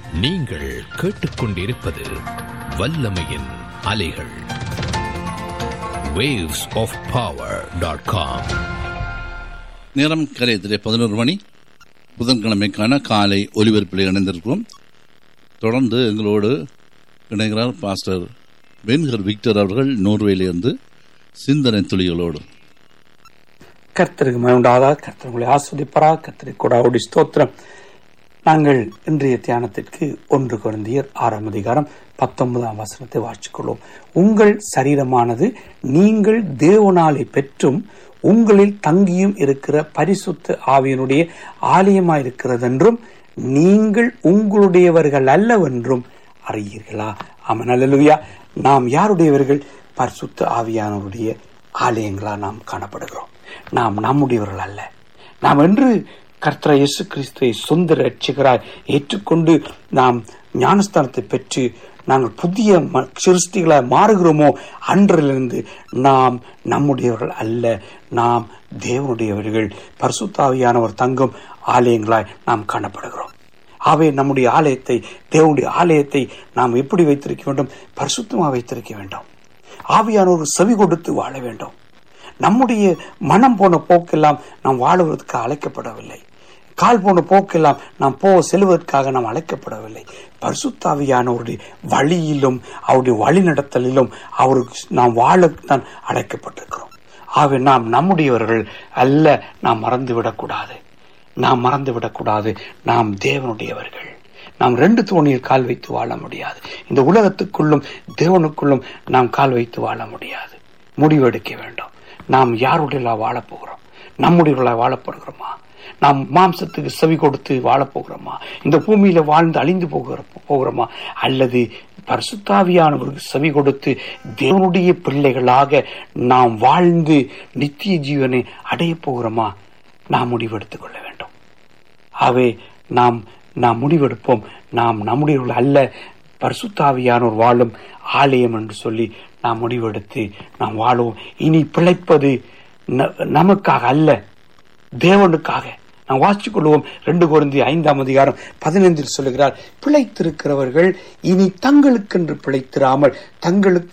நீங்கள் கேட்டுக்கொண்டிருப்பது வல்லமையின் அலைகள் waves of power.com நேரம் கரையத்திலே பதினோரு மணி புதன்கிழமைக்கான காலை ஒலிபரப்பில் இணைந்திருக்கிறோம் தொடர்ந்து எங்களோடு இணைகிறார் பாஸ்டர் பென்கர் விக்டர் அவர்கள் நோர்வேலிருந்து சிந்தனை துளிகளோடு கர்த்தருக்கு மயண்டாதா கர்த்தர் உங்களை ஆஸ்வதிப்பரா கர்த்தரை கொடாவுடி ஸ்தோத்திரம் நாங்கள் இன்றைய தியானத்திற்கு ஒன்று குழந்தையர் ஆறாம் அதிகாரம் பத்தொன்பதாம் வசனத்தை வாசிக்கொள்வோம் உங்கள் சரீரமானது நீங்கள் தேவனாலை பெற்றும் உங்களில் தங்கியும் இருக்கிற பரிசுத்த ஆவியனுடைய ஆலயமாயிருக்கிறதென்றும் நீங்கள் உங்களுடையவர்கள் அல்லவென்றும் அறியீர்களா ஆமன் அல்லலுயா நாம் யாருடையவர்கள் பரிசுத்த ஆவியானவருடைய ஆலயங்களா நாம் காணப்படுகிறோம் நாம் நம்முடையவர்கள் அல்ல நாம் என்று கர்த்தர இயேசு கிறிஸ்துவை சொந்த ரட்சிகராய் ஏற்றுக்கொண்டு நாம் ஞானஸ்தானத்தை பெற்று நாங்கள் புதிய ம- சிருஷ்டிகளாய் மாறுகிறோமோ அன்றிலிருந்து நாம் நம்முடையவர்கள் அல்ல நாம் தேவனுடையவர்கள் பரிசுத்தாவியானவர் தங்கும் ஆலயங்களாய் நாம் காணப்படுகிறோம் ஆகவே நம்முடைய ஆலயத்தை தேவனுடைய ஆலயத்தை நாம் எப்படி வைத்திருக்க வேண்டும் பரிசுத்தமாக வைத்திருக்க வேண்டும் ஆவியானவர் செவி கொடுத்து வாழ வேண்டும் நம்முடைய மனம் போன போக்கெல்லாம் நாம் வாழுவதற்கு அழைக்கப்படவில்லை கால் போன போக்கெல்லாம் நாம் போ செல்வதற்காக நாம் அழைக்கப்படவில்லை பரிசுத்தாவியானவருடைய வழியிலும் அவருடைய வழிநடத்தலிலும் அவருக்கு நாம் வாழத்தான் அழைக்கப்பட்டிருக்கிறோம் ஆகவே நாம் நம்முடையவர்கள் அல்ல நாம் மறந்துவிடக்கூடாது நாம் மறந்துவிடக்கூடாது நாம் தேவனுடையவர்கள் நாம் ரெண்டு தோணியில் கால் வைத்து வாழ முடியாது இந்த உலகத்துக்குள்ளும் தேவனுக்குள்ளும் நாம் கால் வைத்து வாழ முடியாது முடிவெடுக்க வேண்டும் நாம் யாருடைய வாழப் போகிறோம் நம்முடைய வாழப்படுகிறோமா நாம் மாம்சத்துக்கு செவி கொடுத்து வாழப் போகிறோமா இந்த பூமியில வாழ்ந்து அழிந்து போகிற போகிறோமா அல்லது பரிசுத்தாவியானவருக்கு செவி கொடுத்து தேவனுடைய பிள்ளைகளாக நாம் வாழ்ந்து நித்திய ஜீவனை அடையப் போகிறோமா நாம் முடிவெடுத்துக் கொள்ள வேண்டும் ஆகவே நாம் நாம் முடிவெடுப்போம் நாம் நம்முடையவர்கள் அல்ல பரிசுத்தாவியானோர் வாழும் ஆலயம் என்று சொல்லி நாம் முடிவெடுத்து நாம் வாழுவோம் இனி பிழைப்பது ந- நமக்காக அல்ல தேவனுக்காக நாம் வாசித்துக் கொள்வோம் ரெண்டு குருந்தி ஐந்தாம் அதிகாரம் பதினைந்தில் சொல்லுகிறார் பிழைத்திருக்கிறவர்கள் இனி தங்களுக்கென்று பிழைத்திராமல் தங்களுக்கு